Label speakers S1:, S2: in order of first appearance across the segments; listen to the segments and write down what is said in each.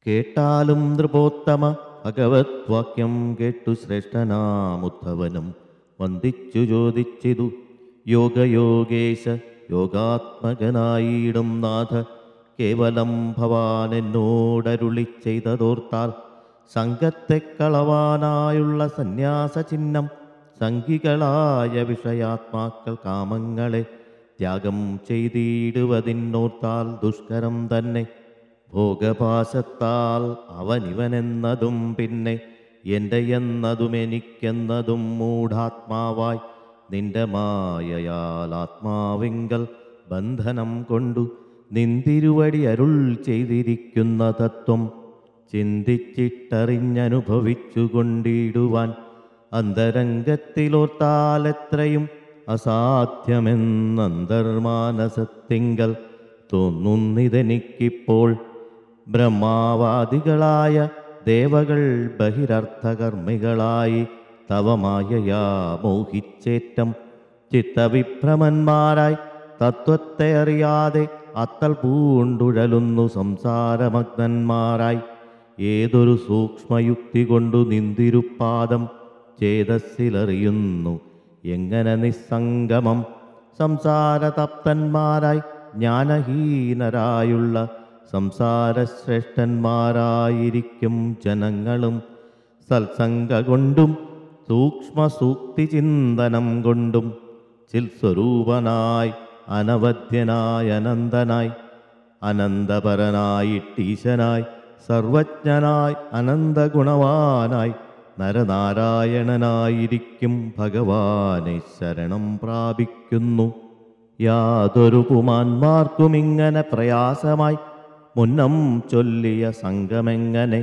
S1: കേട്ടാലും നൃപോത്തമ ഭഗവത് വാക്യം കേട്ടു ശ്രേഷ്ഠനാമുദ്ധവനും വന്ദിച്ചു ചോദിച്ചിതു യോഗയോഗേശ യോഗാത്മകനായിടും നാഥ കേവലം ഭവാൻ എന്നോടരുളി ചെയ്തതോർത്താൽ സംഘത്തെ കളവാനായുള്ള സന്യാസ ചിഹ്നം സംഘികളായ വിഷയാത്മാക്കൾ കാമങ്ങളെ ത്യാഗം ചെയ്തിടുവതിനോർത്താൽ ദുഷ്കരം തന്നെ ഭോഗപാശത്താൽ അവനിവനെന്നതും പിന്നെ എൻ്റെ എന്നതും എനിക്കെന്നതും മൂഢാത്മാവായി നിന്റെ മായയാൽ ആത്മാവിങ്കൽ ബന്ധനം കൊണ്ടു നിന്തിരുവടി അരുൾ ചെയ്തിരിക്കുന്ന തത്വം ചിന്തിച്ചിട്ടറിഞ്ഞനുഭവിച്ചു കൊണ്ടിടുവാൻ അന്തരംഗത്തിലോർത്താൽ എത്രയും അസാധ്യമെന്നന്തർമാനസത്തിങ്കൽ തോന്നുന്നിതെനിക്കിപ്പോൾ ബ്രഹ്മാവാദികളായ ദേവകൾ ബഹിരർത്ഥകർമ്മികളായി തവമായയാ മോഹിച്ചേറ്റം ചിത്തവിഭ്രമന്മാരായി തത്വത്തെ അറിയാതെ അത്തൽ പൂണ്ടുഴലുന്നു സംസാരമഗ്നന്മാരായി ഏതൊരു സൂക്ഷ്മയുക്തി കൊണ്ടു നിന്തിരുപ്പാദം ചേതസ്സിലറിയുന്നു എങ്ങനെ നിസ്സംഗമം സംസാരതപ്തന്മാരായി ജ്ഞാനഹീനരായുള്ള സംസാരശ്രേഷ്ഠന്മാരായിരിക്കും ജനങ്ങളും സത്സംഗ കൊണ്ടും സൂക്ഷ്മസൂക്തി ചിന്തനം കൊണ്ടും ചിൽസ്വരൂപനായി അനവധ്യനായി അനന്തനായി അനന്തപരനായിട്ടീശനായി സർവജ്ഞനായി അനന്തഗുണവാനായി നരനാരായണനായിരിക്കും ഭഗവാനെ ശരണം പ്രാപിക്കുന്നു യാതൊരു പുമാന്മാർക്കും ഇങ്ങനെ പ്രയാസമായി മുന്നം ചൊല്ലിയ സംഘമെങ്ങനെ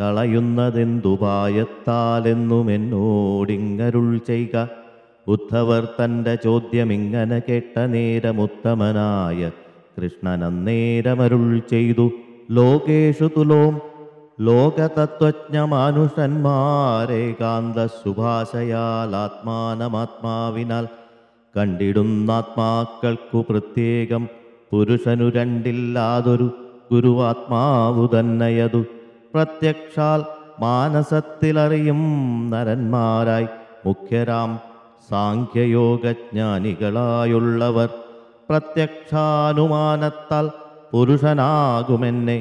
S1: കളയുന്നതെന്തുപായത്താലെന്നും എന്നോടിങ്ങരുൾ ചെയ്യുക ഉദ്ധവർ തൻ്റെ ചോദ്യം ഇങ്ങനെ കേട്ട നേരമുത്തമനായ കൃഷ്ണൻ അന്നേരമരുൾ ചെയ്തു ലോകേഷു തുലോം ലോകതത്വജ്ഞമാനുഷന്മാരേകാന്ത സുഭാഷയാൽ ആത്മാനമാത്മാവിനാൽ കണ്ടിടുന്നാത്മാക്കൾക്കു പ്രത്യേകം പുരുഷനു രണ്ടില്ലാതൊരു ഗുരുവാത്മാവു തന്നെയതു പ്രത്യക്ഷാൽ മാനസത്തിലറിയും നരന്മാരായി മുഖ്യരാം സാഖ്യയോഗജ്ഞാനികളായുള്ളവർ പ്രത്യക്ഷാനുമാനത്താൽ പുരുഷനാകുമെന്നെ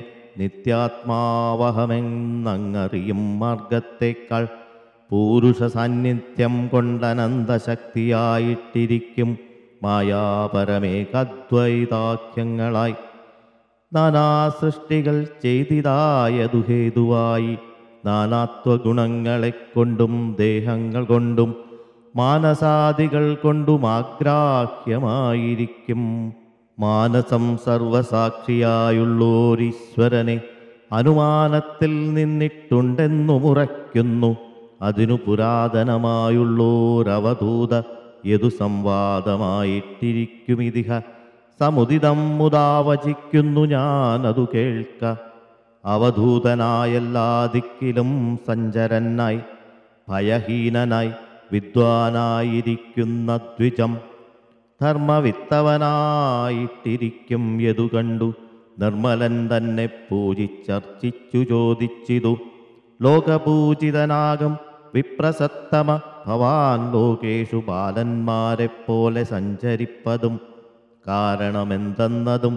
S1: നിത്യാത്മാവഹമെന്നങ്ങറിയും മാർഗത്തേക്കാൾ പൂരുഷ സാന്നിധ്യം കൊണ്ടനന്തശക്തിയായിട്ടിരിക്കും മായാപരമേകദ്വൈതാഖ്യങ്ങളായി നാനാ സൃഷ്ടികൾ ചെയ്തിതായതു ഹേതുവായി നാനാത്വഗുണങ്ങളെ കൊണ്ടും ദേഹങ്ങൾ കൊണ്ടും മാനസാദികൾ കൊണ്ടും ആഗ്രാഹ്യമായിരിക്കും മാനസം സർവസാക്ഷിയായുള്ളോരീശ്വരനെ അനുമാനത്തിൽ നിന്നിട്ടുണ്ടെന്നു മുറയ്ക്കുന്നു അതിനു പുരാതനമായുള്ളോരവധൂത യതു സംവാദമായിട്ടിരിക്കുമിതിഹ സമുദിതം മുതാവചിക്കുന്നു ഞാനതു കേൾക്ക അവധൂതനായെല്ലാ ദിക്കിലും സഞ്ചരനായി ഭയഹീനനായി വിദ്വാനായിരിക്കുന്ന ദ്വിജം ധർമ്മവിത്തവനായിട്ടിരിക്കും യതു കണ്ടു നിർമ്മലൻ തന്നെ പൂജിച്ചർച്ചിച്ചു ചോദിച്ചിതു ലോകപൂജിതനാകും വിപ്രസത്തമ ഭവാൻ ലോകേഷു ബാലന്മാരെപ്പോലെ സഞ്ചരിപ്പതും കാരണമെന്തെന്നതും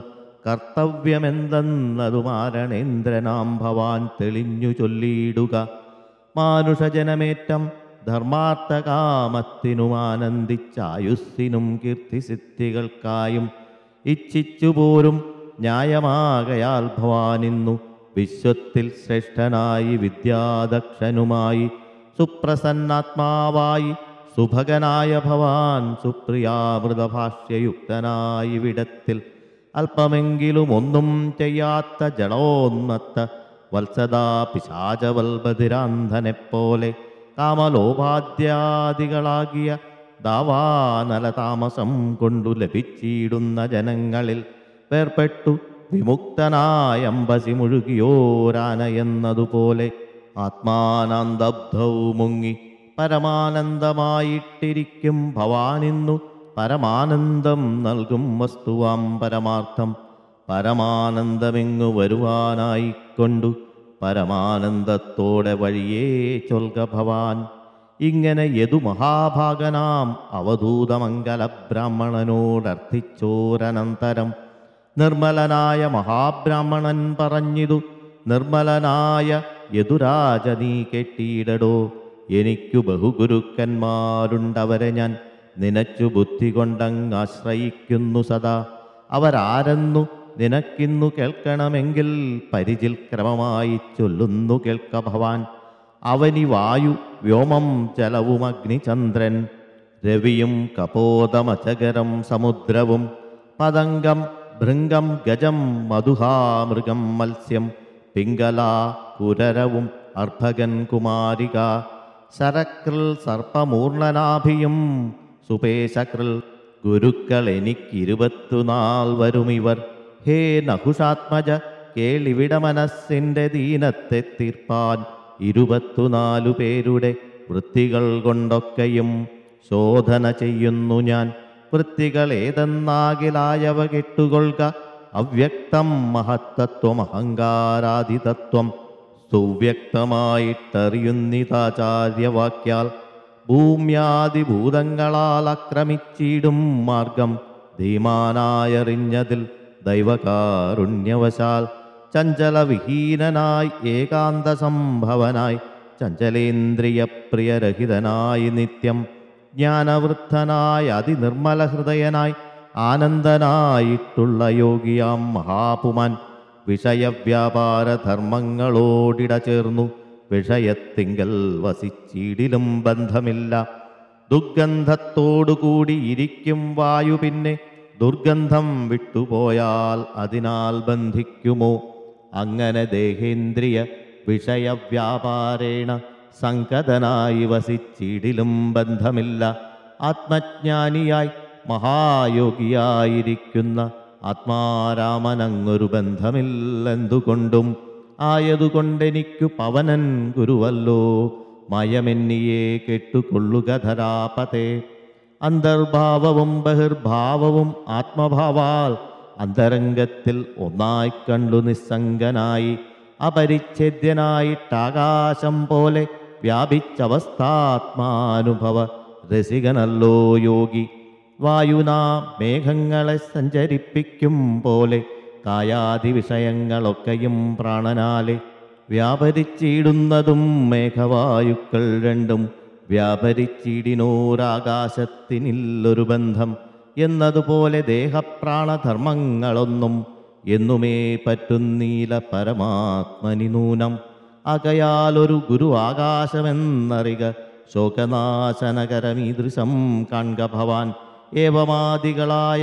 S1: കർത്തവ്യമെന്തെന്നതുമാരണേന്ദ്രനാം ഭവാൻ തെളിഞ്ഞു ചൊല്ലിയിടുക മാനുഷജനമേറ്റം ധർമാർത്ഥകാമത്തിനും ആനന്ദിച്ചായുസ്സിനും കീർത്തിസിദ്ധികൾക്കായും ഇച്ഛിച്ചു പോരും ന്യായമാകയാൽ ഭവാനിന്നു വിശ്വത്തിൽ ശ്രേഷ്ഠനായി വിദ്യാദക്ഷനുമായി സുപ്രസന്നാത്മാവായി സുഭകനായ ഭവാൻ സുപ്രിയാമൃതഭാഷ്യയുക്തനായി വിടത്തിൽ അല്പമെങ്കിലും ഒന്നും ചെയ്യാത്ത ജഡോന്മത്ത വത്സദാ പിശാചവൽബധിരാന്ധനെപ്പോലെ കാമലോപാദ്യാദികളാകിയ ദാവാനല താമസം കൊണ്ടു ലഭിച്ചിടുന്ന ജനങ്ങളിൽ വേർപെട്ടു വിമുക്തനായ അമ്പസി മുഴുകിയോരാന എന്നതുപോലെ ആത്മാനന്ദബ്ധൗ മുങ്ങി പരമാനന്ദമായിട്ടിരിക്കും ഭവാനിന്നു പരമാനന്ദം നൽകും വസ്തുവാം പരമാർത്ഥം പരമാനന്ദമെങ്ങു വരുവാനായിക്കൊണ്ടു പരമാനന്ദത്തോടെ വഴിയേ ചൊൽക ഭവാൻ ഇങ്ങനെ യദു മഹാഭാഗനാം അവധൂതമംഗല ബ്രാഹ്മണനോടർത്ഥിച്ചോരനന്തരം നിർമ്മലനായ മഹാബ്രാഹ്മണൻ പറഞ്ഞിതു നിർമ്മലനായ യദുരാജ നീ കെട്ടിയിടടോ എനിക്കു ബഹുഗുരുക്കന്മാരുണ്ടവരെ ഞാൻ നിനച്ചു ബുദ്ധി കൊണ്ടങ്ങാശ്രയിക്കുന്നു സദാ അവരാരെന്നു നിനക്കിന്നു കേൾക്കണമെങ്കിൽ പരിചിൽ ക്രമമായി ചൊല്ലുന്നു കേൾക്ക ഭവാൻ അവനി വായു വ്യോമം ജലവും അഗ്നിചന്ദ്രൻ രവിയും കപോതമചകരം സമുദ്രവും പതംഗം ഭൃംഗം ഗജം മധുഹാമൃഗം മത്സ്യം പിംഗല കുരരവും അർഭകൻ കുമാരിക ശരകൃൽ സർപ്പമൂർണനാഭിയും സുപേശകൃൽ ഗുരുക്കൾ എനിക്കിരുപത്തുനാൾ വരുമിവർ ഹേ നഹുഷാത്മജ കേളിവിട മനസ്സിൻ്റെ ദീനത്തെ തീർപ്പാൻ ഇരുപത്തുനാലു പേരുടെ വൃത്തികൾ കൊണ്ടൊക്കെയും ശോധന ചെയ്യുന്നു ഞാൻ വൃത്തികൾ ഏതെന്നാകിലായവ കെട്ടുകൊള്ളുക അവ്യക്തം മഹത്തത്വം അഹങ്കാരാദിതത്വം സുവ്യക്തമായിട്ടറിയുന്നിതാചാര്യവാക്യാൽ ഭൂമ്യാദിഭൂതങ്ങളാൽ ആക്രമിച്ചിടും മാർഗം ധീമാനായറിഞ്ഞതിൽ ദൈവകാരുണ്യവശാൽ ചഞ്ചലവിഹീനനായി ഏകാന്ത സംഭവനായി ചഞ്ചലേന്ദ്രിയ പ്രിയരഹിതനായി നിത്യം ജ്ഞാനവൃദ്ധനായി അതിനിർമ്മല ഹൃദയനായി ആനന്ദനായിട്ടുള്ള യോഗിയാം മഹാപുമാൻ വിഷയവ്യാപാര ധർമ്മങ്ങളോടിട ചേർന്നു വിഷയത്തിങ്കൽ വസിച്ചിടിലും ബന്ധമില്ല ദുർഗന്ധത്തോടുകൂടി ഇരിക്കും വായു പിന്നെ ദുർഗന്ധം വിട്ടുപോയാൽ അതിനാൽ ബന്ധിക്കുമോ അങ്ങനെ ദേഹേന്ദ്രിയ വിഷയവ്യാപാരേണ സംഗതനായി വസിച്ചിടിലും ബന്ധമില്ല ആത്മജ്ഞാനിയായി മഹായോഗിയായിരിക്കുന്ന ആത്മാരാമനങ്ങൊരു ബന്ധമില്ലെന്തുകൊണ്ടും ആയതുകൊണ്ടെനിക്കു പവനൻ ഗുരുവല്ലോ മയമെന്നിയെ കേട്ടുകൊള്ളുക ധരാപതേ അന്തർഭാവവും ബഹിർഭാവവും ആത്മഭാവാൽ അന്തരംഗത്തിൽ ഒന്നായി കണ്ടു നിസ്സംഗനായി അപരിച്ഛേദ്യനായിട്ടാകാശം പോലെ വ്യാപിച്ചവസ്ഥാത്മാനുഭവ രസികനല്ലോ യോഗി വായുന മേഘങ്ങളെ സഞ്ചരിപ്പിക്കും പോലെ കായാദി വിഷയങ്ങളൊക്കെയും പ്രാണനാലെ വ്യാപരിച്ചിടുന്നതും മേഘവായുക്കൾ രണ്ടും വ്യാപരിച്ചിടിനോരാകാശത്തിനില്ലൊരു ബന്ധം എന്നതുപോലെ ദേഹപ്രാണധർമ്മങ്ങളൊന്നും എന്നുമേ പറ്റുന്നീല പരമാത്മനി നൂനം അകയാലൊരു ഗുരു ആകാശമെന്നറിക ശോകനാശനകരമീദൃശം കാൺക ഭവാൻ ഏവമാദികളായ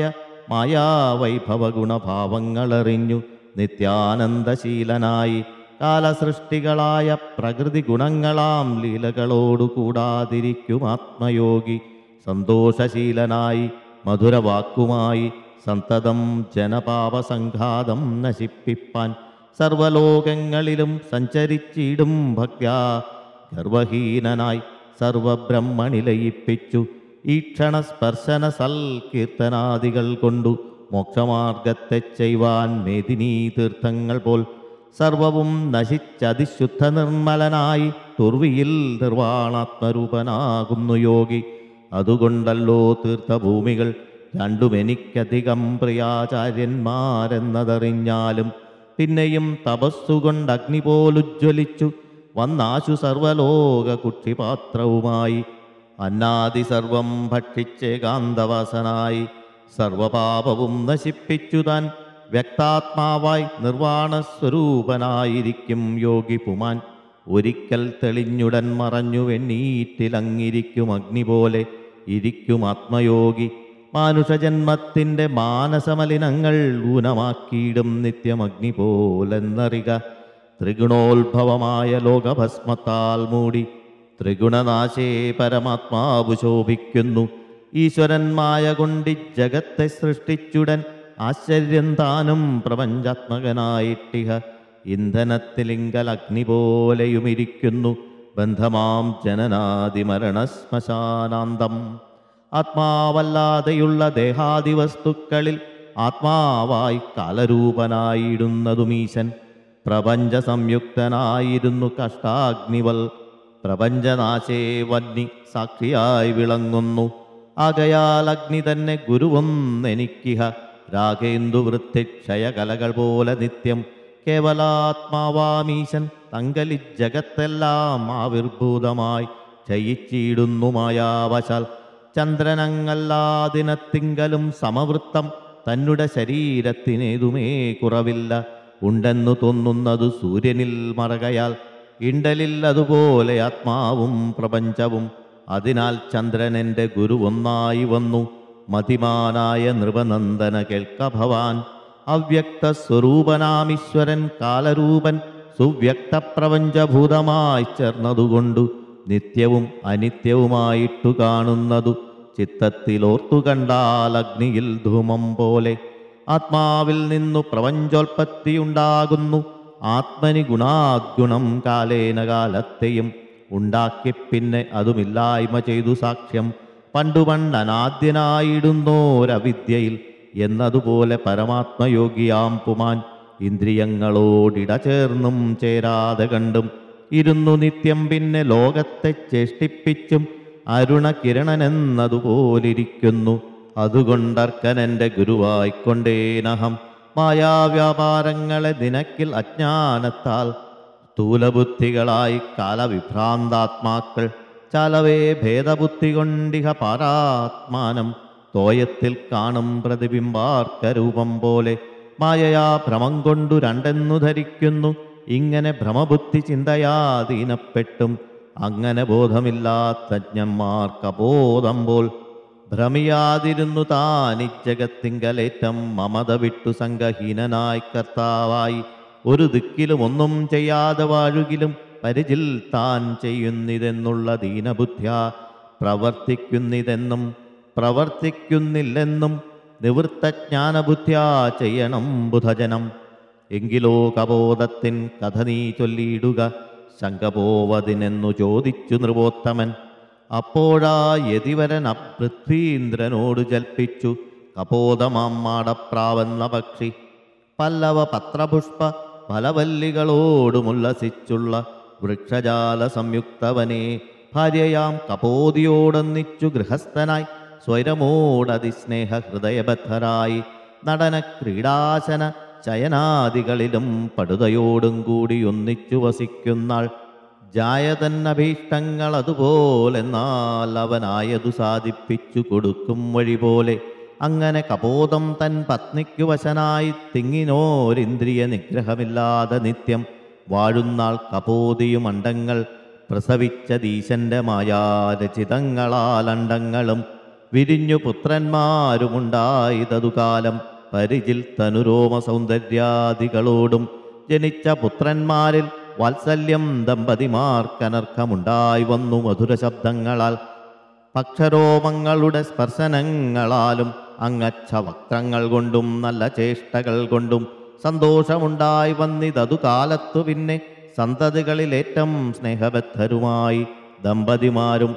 S1: മായാവൈഭവഗുണഭാവങ്ങളറിഞ്ഞു നിത്യാനന്ദശീലനായി കാലസൃഷ്ടികളായ പ്രകൃതി ഗുണങ്ങളാം ലീലകളോടു കൂടാതിരിക്കും ആത്മയോഗി സന്തോഷശീലനായി മധുരവാക്കുമായി സന്തതം ജനപാപസംഘാതം നശിപ്പിപ്പാൻ സർവലോകങ്ങളിലും സഞ്ചരിച്ചിടും ഭക്യാ ഗർവഹീനനായി സർവബ്രഹ്മണി ലയിപ്പിച്ചു ഈക്ഷണ സ്പർശന സൽകീർത്തനാദികൾ കൊണ്ടു മോക്ഷമാർഗത്തെ ചെയ്യുവാൻ മേദിനീ തീർത്ഥങ്ങൾ പോൽ സർവവും നശിച്ചതിശുദ്ധ നിർമ്മലനായി തുർവിയിൽ നിർവാണാത്മരൂപനാകുന്നു യോഗി അതുകൊണ്ടല്ലോ തീർത്ഥഭൂമികൾ രണ്ടുമെനിക്കധികം പ്രിയാചാര്യന്മാരെന്നതറിഞ്ഞാലും പിന്നെയും തപസ്സുകൊണ്ട് അഗ്നി പോലുജ്വലിച്ചു വന്നാശു സർവലോക കുക്ഷിപാത്രവുമായി അന്നാദി സർവം ഭക്ഷിച്ചേകാന്തവാസനായി സർവപാപവും നശിപ്പിച്ചു താൻ വ്യക്താത്മാവായി നിർവാണ സ്വരൂപനായിരിക്കും യോഗി പുമാൻ ഒരിക്കൽ തെളിഞ്ഞുടൻ മറഞ്ഞു വെണ്ണീറ്റിലങ്ങിരിക്കും അഗ്നി പോലെ ഇരിക്കും ആത്മയോഗി മാനുഷജന്മത്തിൻ്റെ മാനസമലിനങ്ങൾ ഊനമാക്കിയിടും നിത്യമഗ്നി പോലെന്നറിക ത്രിഗുണോത്ഭവമായ ലോകഭസ്മത്താൽ മൂടി ത്രിഗുണനാശേ പരമാത്മാവ് ശോഭിക്കുന്നു ഈശ്വരൻ മായ കൊണ്ടി ജഗത്തെ സൃഷ്ടിച്ചുടൻ ആശ്ചര്യം താനും പ്രപഞ്ചാത്മകനായിട്ടിഹ ഇന്ധനത്തിലിങ്കൽ അഗ്നി പോലെയുമിരിക്കുന്നു ബന്ധമാം ജനനാദി മരണശ്മശാനാന്തം ആത്മാവല്ലാതെയുള്ള ദേഹാദി വസ്തുക്കളിൽ ആത്മാവായി കാലരൂപനായിടുന്നതുമീശൻ പ്രപഞ്ച സംയുക്തനായിരുന്നു കഷ്ടാഗ്നിവൽ പ്രപഞ്ചനാശേ വന്നി സാക്ഷിയായി വിളങ്ങുന്നു ആകയാൽ അഗ്നി തന്നെ ഗുരുവൊന്നെനിക്കിഹ രാഗേന്ദു വൃത്തിക്ഷയകലകൾ പോലെ നിത്യം കേവലാത്മാവാമീശൻ തങ്കലി ജഗത്തെല്ലാം ആവിർഭൂതമായി ചെയ്യിച്ചിടുന്നു മായാവശാൽ ചന്ദ്രനങ്ങല്ലാതിനത്തിങ്കലും സമവൃത്തം തന്നുടെ ശരീരത്തിനേതുമേ കുറവില്ല ഉണ്ടെന്നു തോന്നുന്നത് സൂര്യനിൽ മറകയാൽ ഇണ്ടലിൽ അതുപോലെ ആത്മാവും പ്രപഞ്ചവും അതിനാൽ ചന്ദ്രനെൻ്റെ ഗുരു ഒന്നായി വന്നു മതിമാനായ നൃപനന്ദന കേൾക്ക ഭവാൻ അവ്യക്ത സ്വരൂപനാമീശ്വരൻ കാലരൂപൻ സുവ്യക്ത പ്രപഞ്ചഭൂതമായി ചേർന്നതുകൊണ്ടു നിത്യവും അനിത്യവുമായിട്ടു കാണുന്നതു ചിത്തത്തിലോർത്തു കണ്ടാൽ അഗ്നിയിൽ ധൂമം പോലെ ആത്മാവിൽ നിന്നു പ്രപഞ്ചോൽപത്തിയുണ്ടാകുന്നു ആത്മനി ഗുണാദ്ഗുണം കാലേന കാലത്തെയും ഉണ്ടാക്കി പിന്നെ അതുമില്ലായ്മ ചെയ്തു സാക്ഷ്യം പണ്ടു പണ്ടനാദ്യനായിടുന്നോരവിദ്യയിൽ എന്നതുപോലെ പരമാത്മയോഗിയാം പുമാൻ ഇന്ദ്രിയങ്ങളോടിട ചേർന്നും ചേരാതെ കണ്ടും ഇരുന്നു നിത്യം പിന്നെ ലോകത്തെ ചേഷ്ടിപ്പിച്ചും അരുണ കിരണനെന്നതുപോലിരിക്കുന്നു അതുകൊണ്ടർക്കനെൻ്റെ ഗുരുവായിക്കൊണ്ടേനഹം മായാവ്യാപാരങ്ങളെ നിനക്കിൽ അജ്ഞാനത്താൽ സ്ഥൂലബുദ്ധികളായി കാലവിഭ്രാന്താത്മാക്കൾ ചലവേ ഭേദബുദ്ധി കൊണ്ടിഹ പാരാത്മാനം തോയത്തിൽ കാണും പ്രതിബിംബാർക്കരൂപം പോലെ മായയാ ഭ്രമം കൊണ്ടു രണ്ടെന്നു ധരിക്കുന്നു ഇങ്ങനെ ഭ്രമബുദ്ധി ചിന്തയാധീനപ്പെട്ടും അങ്ങനെ ബോധമില്ലാത്തജ്ഞന്മാർക്കബോധം പോൽ ഭ്രമിയാതിരുന്നു താനിജഗത്തിങ്കലേറ്റം മമത വിട്ടു സംഘഹീനനായി കർത്താവായി ഒരു ദിക്കിലും ഒന്നും ചെയ്യാതെ വാഴുകിലും പരിചിൽ താൻ ചെയ്യുന്നിതെന്നുള്ള ദീനബുദ്ധ്യ പ്രവർത്തിക്കുന്നിതെന്നും പ്രവർത്തിക്കുന്നില്ലെന്നും നിവൃത്തജ്ഞാനബുദ്ധ്യാ ചെയ്യണം ബുധജനം എങ്കിലോ കബോധത്തിൻ കഥ നീ ചൊല്ലിയിടുക ശങ്കപോവതിനെന്നു ചോദിച്ചു നൃപോത്തമൻ അപ്പോഴാ യതിവരൻ അപൃഥ്വീന്ദ്രനോട് ജൽപ്പിച്ചു കപോതമാടപ്രാവെന്ന പക്ഷി പല്ലവ പത്രപുഷ്പ ഫലവല്ലികളോടുമുല്ലസിച്ചുള്ള വൃക്ഷജാല സംയുക്തവനെ ഭാര്യയാം കപോതിയോടൊന്നിച്ചു ഗൃഹസ്ഥനായി സ്വൈരമോടതിസ്നേഹ ഹൃദയബദ്ധരായി നടന ക്രീഡാശന ശയനാദികളിലും പടുതയോടും കൂടി ഒന്നിച്ചു വസിക്കുന്നാൾ ജായതന്നഭീഷ്ടങ്ങൾ അതുപോലെന്നാൽ അവനായതു സാധിപ്പിച്ചു കൊടുക്കും വഴി പോലെ അങ്ങനെ കപോതം തൻ പത്നിക്കു വശനായി തിങ്ങിനോരിന്ദ്രിയ നിഗ്രഹമില്ലാതെ നിത്യം വാഴുന്നാൾ കപോതിയും അണ്ടങ്ങൾ പ്രസവിച്ചതീശന്റെ മായാരചിതങ്ങളാൽ അണ്ടങ്ങളും വിരിഞ്ഞു പുത്രന്മാരുമുണ്ടായിതതു കാലം പരിചിൽ തനുരോമ സൗന്ദര്യാദികളോടും ജനിച്ച പുത്രന്മാരിൽ വാത്സല്യം ദമ്പതിമാർക്കനർക്കമുണ്ടായി വന്നു മധുര ശബ്ദങ്ങളാൽ പക്ഷരോമങ്ങളുടെ സ്പർശനങ്ങളാലും അങ്ങച്ച വക്രങ്ങൾ കൊണ്ടും നല്ല ചേഷ്ടകൾ കൊണ്ടും സന്തോഷമുണ്ടായി വന്നിതതു കാലത്തു പിന്നെ സന്തതികളിലേറ്റം സ്നേഹബദ്ധരുമായി ദമ്പതിമാരും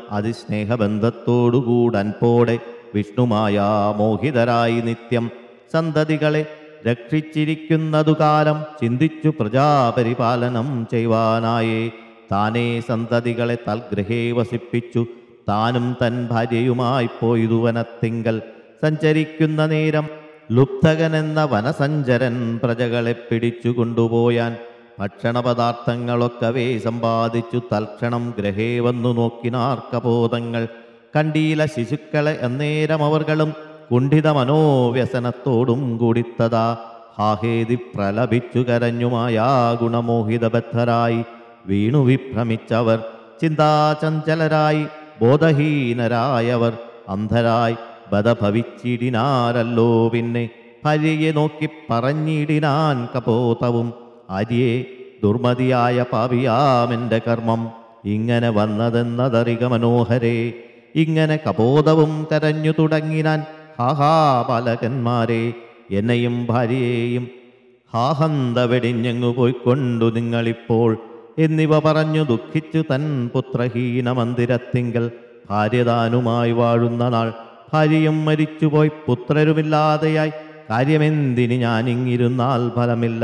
S1: അതിസ്നേഹബന്ധത്തോടുകൂടൻപോടെ വിഷ്ണുമായ മോഹിതരായി നിത്യം സന്തതികളെ രക്ഷിച്ചിരിക്കുന്നതു കാലം ചിന്തിച്ചു പ്രജാപരിപാലനം ചെയ്യുവാനായേ താനേ സന്തതികളെ തൽഗൃഹേ വസിപ്പിച്ചു താനും തൻ ഭാര്യയുമായി പോയതു വനത്തിങ്കൽ സഞ്ചരിക്കുന്ന നേരം ലുപ്തകനെന്ന വനസഞ്ചരൻ പ്രജകളെ പിടിച്ചു കൊണ്ടുപോയാൻ ഭക്ഷണപദാർത്ഥങ്ങളൊക്കവേ സമ്പാദിച്ചു തൽക്ഷണം ഗ്രഹേ വന്നു നോക്കിനാർ കപോതങ്ങൾ കണ്ടീല ശിശുക്കളെ അന്നേരം അവർകളും കുണ്ഠിത മനോവ്യസനത്തോടും കൂടിത്തതാ ഹാഹേതി പ്രലപിച്ചു കരഞ്ഞുമായാ ഗുണമോഹിതബദ്ധരായി വീണു വിഭ്രമിച്ചവർ ചിന്താചഞ്ചലരായി ബോധഹീനരായവർ അന്ധരായി ബധഭവിച്ചിടിനാരല്ലോ പിന്നെ ഭാര്യയെ നോക്കി പറഞ്ഞിടിനാൻ കപോതവും ആര്യേ ദുർമതിയായ പാപിയാമെൻ്റെ കർമ്മം ഇങ്ങനെ വന്നതെന്നതറിക മനോഹരേ ഇങ്ങനെ കപോതവും കരഞ്ഞു തുടങ്ങിനാൻ ഹാഹാ ബാലകന്മാരെ എന്നെയും ഭാര്യയെയും ഹാഹന്ത വെടിഞ്ഞങ്ങു പോയിക്കൊണ്ടു നിങ്ങളിപ്പോൾ എന്നിവ പറഞ്ഞു ദുഃഖിച്ചു തൻ പുത്രഹീന മന്ദിരത്തിങ്കൽ ഭാര്യതാനുമായി വാഴുന്ന നാൾ ഭാര്യയും മരിച്ചുപോയി പുത്രരുമില്ലാതെയായി കാര്യമെന്തിന് ഞാനിങ്ങിരുന്നാൽ ഫലമില്ല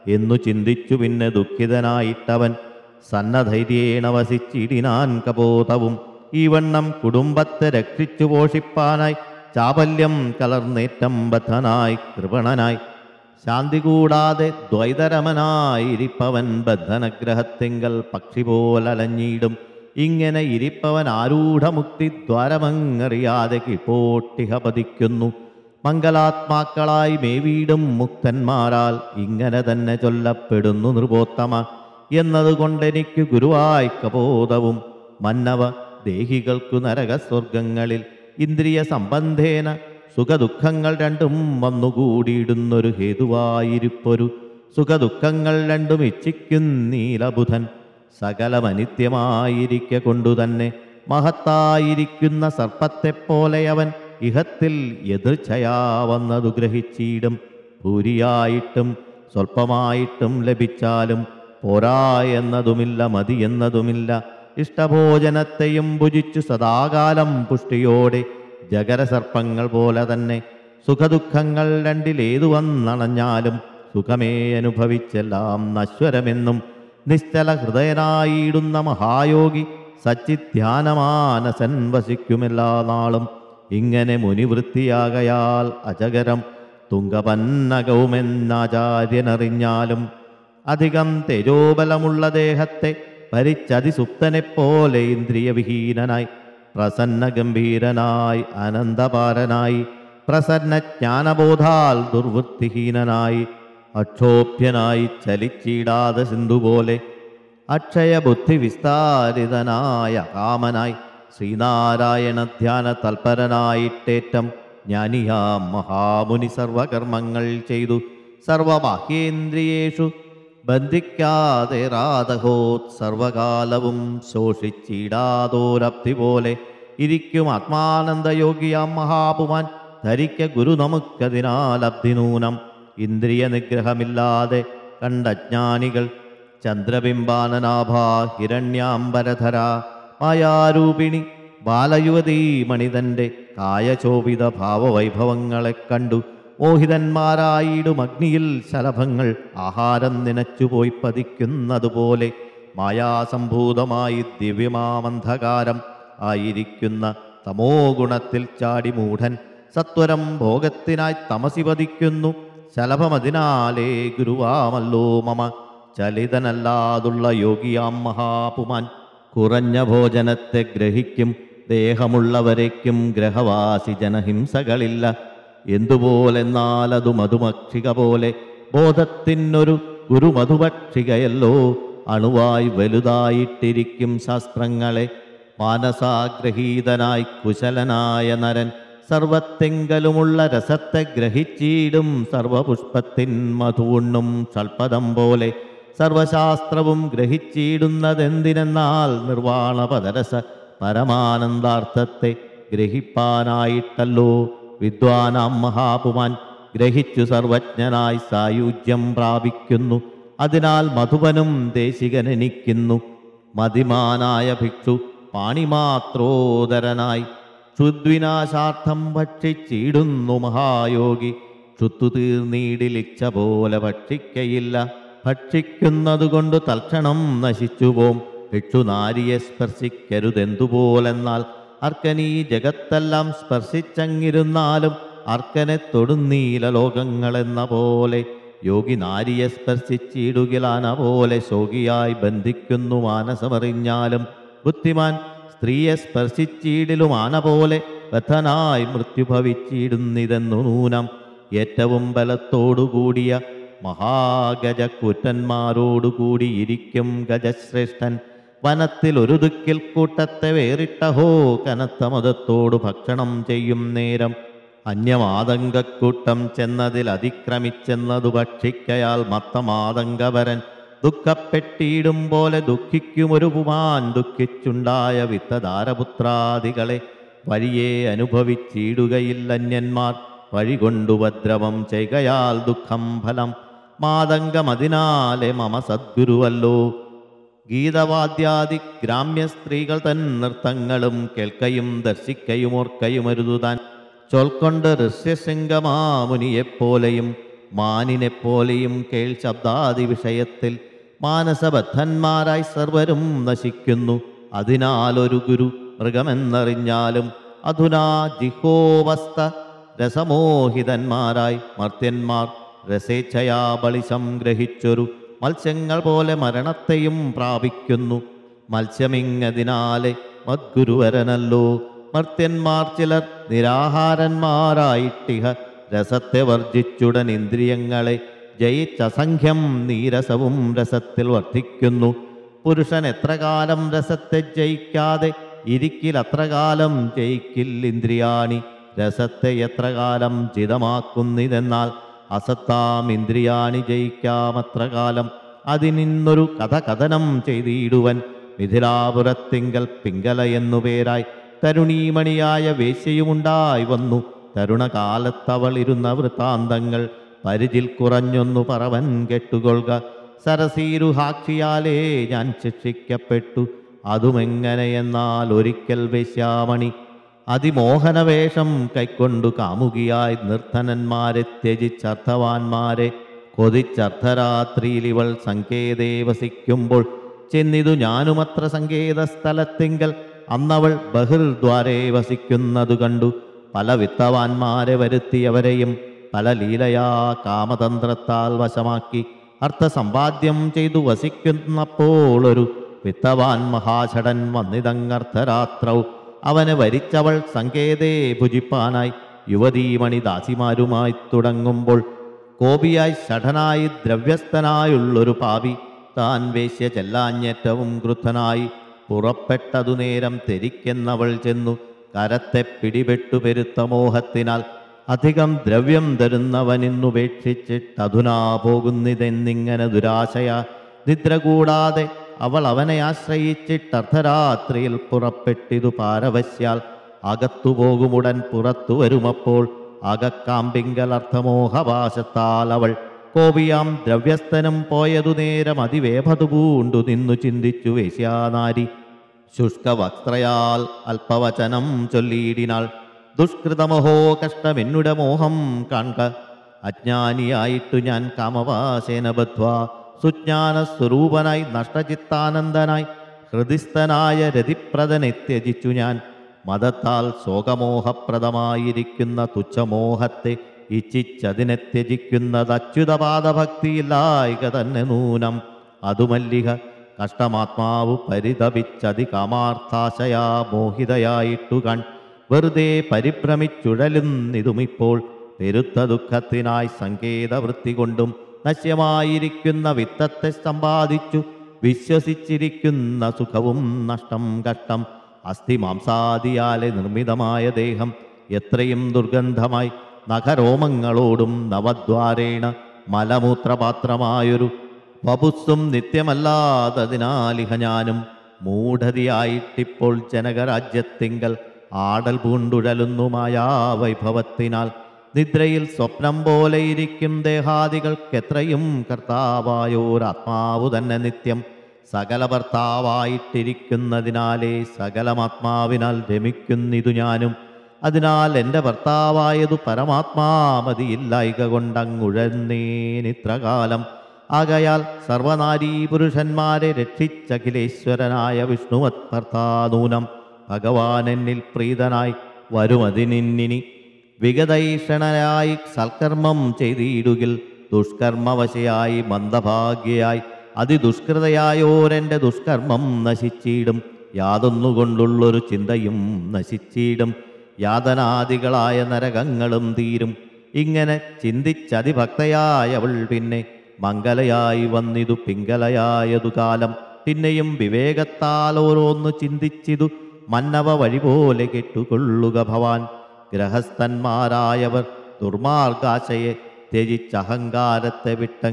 S1: എന്നു ചിന്തിച്ചു പിന്നെ ദുഃഖിതനായിട്ടവൻ സന്നധൈര്യേണ വസിച്ചിടിനാൻ കപോതവും ഈ വണ്ണം കുടുംബത്തെ രക്ഷിച്ചു പോഷിപ്പാനായി ചാപല്യം കലർന്നേറ്റം ബദ്ധനായി കൃപണനായി ശാന്തി കൂടാതെ ദ്വൈതരമനായിരിപ്പവൻ ബദ്ധനഗ്രഹത്തിങ്കൽ പക്ഷി പോലലഞ്ഞിടും ഇങ്ങനെ ഇരിപ്പവൻ ആരൂഢമുക്തി ദ്വാരമങ്ങറിയാതെ കിപ്പോട്ടിഹ പതിക്കുന്നു മംഗലാത്മാക്കളായി മേവീടും മുക്തന്മാരാൽ ഇങ്ങനെ തന്നെ ചൊല്ലപ്പെടുന്നു നൃപോത്തമ എന്നതുകൊണ്ടെനിക്ക് ഗുരുവായി കബോധവും മന്നവ ദേഹികൾക്കു നരകസ്വർഗങ്ങളിൽ ഇന്ദ്രിയ സംബന്ധേന സുഖദുഃഖങ്ങൾ രണ്ടും വന്നുകൂടിയിടുന്നൊരു ഹേതുവായിരിപ്പൊരു സുഖദുഃഖങ്ങൾ രണ്ടും ഇച്ഛിക്കുന്നീലബുധൻ സകലമനിത്യമായിരിക്ക കൊണ്ടുതന്നെ മഹത്തായിരിക്കുന്ന സർപ്പത്തെപ്പോലെ അവൻ ഇഹത്തിൽ എതിർച്ഛയാ വന്നതു ഗ്രഹിച്ചിടും ഭൂരിയായിട്ടും സ്വൽപ്പമായിട്ടും ലഭിച്ചാലും പോരാ എന്നതുമില്ല മതി എന്നതുമില്ല ഇഷ്ടഭോജനത്തെയും ഭുജിച്ചു സദാകാലം പുഷ്ടിയോടെ ജഗരസർപ്പങ്ങൾ പോലെ തന്നെ സുഖദുഃഖങ്ങൾ രണ്ടിലേതു വന്നണഞ്ഞാലും സുഖമേ അനുഭവിച്ചെല്ലാം നശ്വരമെന്നും നിശ്ചല ഹൃദയനായിടുന്ന മഹായോഗി സച്ചിധ്യാനമാനസൻ വസിക്കുമെല്ലാ നാളും ഇങ്ങനെ മുനിവൃത്തിയാകയാൽ അജഗരം തുങ്കപന്നകവുമെന്നാചാര്യനറിഞ്ഞാലും അധികം തേജോബലമുള്ള ദേഹത്തെ ഭരിച്ചതിസുപ്തനെപ്പോലെ ഇന്ദ്രിയവിഹീനനായി പ്രസന്ന ഗംഭീരനായി അനന്തപാരനായി പ്രസന്ന ജ്ഞാനബോധാൽ ദുർവൃത്തിഹീനനായി അക്ഷോഭ്യനായി ചലിച്ചിടാതെ സിന്ധുപോലെ അക്ഷയബുദ്ധി വിസ്താരിതനായ കാമനായി ശ്രീനാരായണ ധ്യാന തൽപരനായിട്ടേറ്റം ജ്ഞാനിയാം മഹാമുനി സർവകർമ്മങ്ങൾ ചെയ്തു സർവബാഹ്യേന്ദ്രിയേഷു ബന്ധിക്കാതെ രാധഹോത് സർവകാലവും ശോഷിച്ചിടാതോരബ്ധി പോലെ ഇരിക്കും ആത്മാനന്ദയോഗിയാം മഹാപുമാൻ ധരിക്ക ഗുരു നമുക്കതിനാൽ അബ്ധിനൂനം ഇന്ദ്രിയ നിഗ്രഹമില്ലാതെ കണ്ട ജ്ഞാനികൾ ചന്ദ്രബിംബാനനാഭ ഹിരണ്യാംബരധര മായാരൂപിണി ബാലയുവതീ മണിതന്റെ കായചോപിത ഭാവവൈഭവങ്ങളെ കണ്ടു മോഹിതന്മാരായിടും അഗ്നിയിൽ ശലഭങ്ങൾ ആഹാരം നനച്ചുപോയി പതിക്കുന്നതുപോലെ മായാസംഭൂതമായി ദിവ്യമാമന്ധകാരം ആയിരിക്കുന്ന തമോ ഗുണത്തിൽ ചാടി മൂഢൻ സത്വരം ഭോഗത്തിനായി തമസി പതിക്കുന്നു ശലഭമതിനാലേ ഗുരുവാമല്ലോ മമ ചലിതനല്ലാതുള്ള യോഗിയാം മഹാപുമാൻ കുറഞ്ഞ ഭോജനത്തെ ഗ്രഹിക്കും ദേഹമുള്ളവരേക്കും ഗ്രഹവാസി ജനഹിംസകളില്ല എന്തുപോലെന്നാൽ അതു മധുമക്ഷിക പോലെ ബോധത്തിനൊരു ഗുരുമധുഭക്ഷികയല്ലോ അണുവായി വലുതായിട്ടിരിക്കും ശാസ്ത്രങ്ങളെ മാനസാഗ്രഹീതനായി കുശലനായ നരൻ സർവത്തെങ്കലുമുള്ള രസത്തെ ഗ്രഹിച്ചിടും സർവപുഷ്പത്തിൻ മധുവുണ്ണും സൽപദം പോലെ സർവശാസ്ത്രവും ഗ്രഹിച്ചിടുന്നതെന്തിനെന്നാൽ നിർവാണപദരസ പരമാനന്ദാർത്ഥത്തെ ഗ്രഹിപ്പാനായിട്ടല്ലോ വിദ്വാനാം മഹാപുമാൻ ഗ്രഹിച്ചു സർവജ്ഞനായി സായുജ്യം പ്രാപിക്കുന്നു അതിനാൽ മധുവനും ദേശികനെനിക്കുന്നു മതിമാനായ ഭിക്ഷു പാണിമാത്രോദരനായി ക്ഷുദ്വിനാശാർത്ഥം ഭക്ഷിച്ചിടുന്നു മഹായോഗി ക്ഷുത്തു തീർന്നീടിലിച്ച പോലെ ഭക്ഷിക്കയില്ല ഭക്ഷിക്കുന്നതുകൊണ്ട് തൽക്ഷണം നശിച്ചുപോം ഭിക്ഷു നാരിയെ സ്പർശിക്കരുതെന്തുപോലെന്നാൽ അർക്കനീ ജഗത്തെല്ലാം സ്പർശിച്ചങ്ങിരുന്നാലും അർക്കനെ തൊടുന്നീല ലോകങ്ങളെന്ന പോലെ യോഗി നാരിയെ സ്പർശിച്ചിടുകിലാന പോലെ ശോകിയായി ബന്ധിക്കുന്നു മാനസമറിഞ്ഞാലും ബുദ്ധിമാൻ സ്ത്രീയെ സ്പർശിച്ചിടിലും ആന പോലെ ബദ്ധനായി മൃത്യു ഭവിച്ചിടുന്നിതെന്നു നൂനം ഏറ്റവും ബലത്തോടുകൂടിയ മഹാഗജക്കുറ്റന്മാരോടുകൂടി ഇരിക്കും ഗജശ്രേഷ്ഠൻ വനത്തിൽ ഒരു ദിക്കിൽ കൂട്ടത്തെ വേറിട്ടഹോ കനത്ത മതത്തോടു ഭക്ഷണം ചെയ്യും നേരം അന്യമാതങ്കക്കൂട്ടം ചെന്നതിൽ അതിക്രമിച്ചെന്നതു ഭക്ഷിക്കയാൽ മത്തമാതങ്കവരൻ ദുഃഖപ്പെട്ടിയിടും പോലെ ദുഃഖിക്കുമൊരു പുമാൻ ദുഃഖിച്ചുണ്ടായ വിത്തധാരപുത്രാദികളെ വഴിയെ അനുഭവിച്ചിടുകയില്ലന്യന്മാർ വഴികൊണ്ടുപദ്രവം ചെയ്കയാൽ ദുഃഖം ഫലം മാതങ്കമതിനാലെ മമ സദ്ഗുരുവല്ലോ ഗീതവാദ്യാദി ഗ്രാമ്യ സ്ത്രീകൾ തൻ നൃത്തങ്ങളും കേൾക്കയും ദർശിക്കയും ഓർക്കയും അരുതുതാൻ ചൊൽക്കൊണ്ട് ഋഷ്യശൃംഗമാമുനിയെപ്പോലെയും മാനിനെപ്പോലെയും കേൾ ശബ്ദാദി വിഷയത്തിൽ മാനസബദ്ധന്മാരായി സർവരും നശിക്കുന്നു അതിനാൽ ഒരു ഗുരു മൃഗമെന്നറിഞ്ഞാലും അധുനാ ജിഹോവസ്ത രസമോഹിതന്മാരായി മർത്യന്മാർ രസേച്ഛയാ ബലി സംഗ്രഹിച്ചൊരു മത്സ്യങ്ങൾ പോലെ മരണത്തെയും പ്രാപിക്കുന്നു മത്സ്യമിങ്ങതിനാലെ മദ്ഗുരുവരനല്ലോ മർത്യന്മാർ ചിലർ നിരാഹാരന്മാരായിട്ടിഹ രസത്തെ വർജിച്ചുടൻ ഇന്ദ്രിയങ്ങളെ ജയിച്ചസംഖ്യം നീരസവും രസത്തിൽ വർദ്ധിക്കുന്നു പുരുഷൻ എത്ര കാലം രസത്തെ ജയിക്കാതെ ഇരിക്കിലത്ര കാലം ജയിക്കില്ലിന്ദ്രിയാണി രസത്തെ എത്ര കാലം ചിതമാക്കുന്നിതെന്നാൽ അസത്താം ഇന്ദ്രിയാണി ജയിക്കാമത്ര കാലം അതിനിന്നൊരു കഥ കഥനം ചെയ്തിടുവൻ മിഥിലാപുരത്തിങ്കൽ പിങ്കല എന്നു പേരായി തരുണീമണിയായ വേശ്യയുമുണ്ടായി വന്നു തരുണകാലത്തവൾ ഇരുന്ന വൃത്താന്തങ്ങൾ പരിചിൽ കുറഞ്ഞൊന്നു പറവൻ കെട്ടുകൊള്ളുക സരസീരുഹാക്ഷിയാലേ ഞാൻ ശിക്ഷിക്കപ്പെട്ടു അതുമെങ്ങനെയെന്നാൽ ഒരിക്കൽ വേശ്യാമണി അതിമോഹനവേഷം കൈക്കൊണ്ടു കാമുകിയായി നിർധനന്മാരെ ത്യജിച്ചർത്ഥവാന്മാരെ കൊതിച്ചർദ്ധരാത്രിയിൽ ഇവൾ സങ്കേതേ വസിക്കുമ്പോൾ ചെന്നിതു ഞാനുമത്ര സങ്കേത സ്ഥലത്തിങ്കൽ അന്നവൾ ബഹിർദ്വാരേ വസിക്കുന്നതു കണ്ടു പല വിത്തവാന്മാരെ വരുത്തിയവരെയും പല ലീലയാ കാമതന്ത്രത്താൽ വശമാക്കി അർത്ഥസമ്പാദ്യം ചെയ്തു വസിക്കുന്നപ്പോൾ ഒരു വിത്തവാൻ മഹാഷടൻ വന്നിതങ്ങർത്ഥരാത്രൗ അവനെ വരിച്ചവൾ സങ്കേതേ ഭുജിപ്പാനായി യുവതീമണി ദാസിമാരുമായി തുടങ്ങുമ്പോൾ കോപിയായി ഷഠനായി ദ്രവ്യസ്ഥനായുള്ളൊരു പാപി താൻ വേശ്യ ചെല്ലാഞ്ഞേറ്റവും ക്രുദ്ധനായി പുറപ്പെട്ടതു നേരം തെരിക്കെന്നവൾ ചെന്നു കരത്തെ പിടിപെട്ടു പെരുത്ത മോഹത്തിനാൽ അധികം ദ്രവ്യം തരുന്നവനിന്നുപേക്ഷിച്ചിട്ടധുനാ പോകുന്നിതെന്നിങ്ങനെ ദുരാശയ നിദ്ര കൂടാതെ അവൾ അവനെ ആശ്രയിച്ചിട്ടർദ്ധരാത്രിയിൽ പുറപ്പെട്ടിതു പാരവശ്യാൽ അകത്തു പോകുമുടൻ പുറത്തു വരുമപ്പോൾ അകക്കാമ്പിങ്കൽ അർത്ഥമോഹപാശത്താൽ അവൾ കോപിയാം ദ്രവ്യസ്ഥനും പോയതു നേരം അതിവേഭതു പൂണ്ടു നിന്നു ചിന്തിച്ചു വേശ്യാനാരി ശുഷ്കവസ്ത്രയാൽ അല്പവചനം ചൊല്ലിയിടിനാൾ ദുഷ്കൃതമഹോ കഷ്ടമെന്നുടെ മോഹം കാൺക അജ്ഞാനിയായിട്ടു ഞാൻ കാമവാസേന ബദ്ധ്വ സുജ്ഞാന സ്വരൂപനായി നഷ്ടചിത്താനന്ദനായി ഹൃദിസ്ഥനായ രതിപ്രദനെ ത്യജിച്ചു ഞാൻ മതത്താൽ ശോകമോഹപ്രദമായിരിക്കുന്ന തുച്ഛമോഹത്തെ ഇച്ഛിച്ചതിനെ ത്യജിക്കുന്നത് അച്യുതപാദഭക്തിയില്ലായിക തന്നെ നൂനം അതുമല്ലിക കഷ്ടമാത്മാവ് പരിതപിച്ചതി കാമാർത്ഥാശയാ മോഹിതയായിട്ടു കൺ വെറുതെ പരിഭ്രമിച്ചുഴലുന്നിതുമിപ്പോൾ പെരുത്ത ദുഃഖത്തിനായി സങ്കേതവൃത്തി കൊണ്ടും നശ്യമായിരിക്കുന്ന വിത്തത്തെ സമ്പാദിച്ചു വിശ്വസിച്ചിരിക്കുന്ന സുഖവും നഷ്ടം കഷ്ടം അസ്ഥിമാംസാദിയാലെ നിർമ്മിതമായ ദേഹം എത്രയും ദുർഗന്ധമായി നഖരോമങ്ങളോടും നവദ്വാരേണ മലമൂത്രപാത്രമായൊരു വപുസ്സും നിത്യമല്ലാത്തതിനാലിഹ ഞാനും മൂഢതിയായിട്ടിപ്പോൾ ജനകരാജ്യത്തിങ്കൽ ആടൽ പൂണ്ടുഴലുന്നുമായ വൈഭവത്തിനാൽ നിദ്രയിൽ സ്വപ്നം പോലെ ഇരിക്കും ദേഹാദികൾക്കെത്രയും കർത്താവായോരാത്മാവു തന്നെ നിത്യം സകല ഭർത്താവായിട്ടിരിക്കുന്നതിനാലേ സകലമാത്മാവിനാൽ രമിക്കുന്നിതു ഞാനും അതിനാൽ എൻ്റെ ഭർത്താവായതു പരമാത്മാമതിയില്ലായിക കൊണ്ടങ്ങുഴന്നേനിത്രകാലം ആകയാൽ സർവനാരീ പുരുഷന്മാരെ രക്ഷിച്ചഖിലേശ്വരനായ വിഷ്ണുവത് ഭർത്താനൂനം ഭഗവാൻ എന്നിൽ പ്രീതനായി വരുമതിനിന്നിനി വിഗതൈഷണനായി സൽക്കർമ്മം ചെയ്തിടുകിൽ ദുഷ്കർമ്മവശയായി മന്ദഭാഗ്യയായി അതിദുഷ്കൃതയായോരെൻ്റെ ദുഷ്കർമ്മം നശിച്ചിടും യാതൊന്നുകൊണ്ടുള്ളൊരു ചിന്തയും നശിച്ചിടും യാതനാദികളായ നരകങ്ങളും തീരും ഇങ്ങനെ ചിന്തിച്ചതിഭക്തയായവൾ പിന്നെ മംഗലയായി വന്നിതു പിങ്കലയായതു കാലം പിന്നെയും വിവേകത്താൽ ഓരോന്ന് ചിന്തിച്ചിതു മന്നവ വഴി പോലെ കെട്ടുകൊള്ളുക ഭവാൻ ഗ്രഹസ്ഥന്മാരായവർ ദുർമാർഗാശയെ ത്യജിച്ചഹങ്കാരത്തെ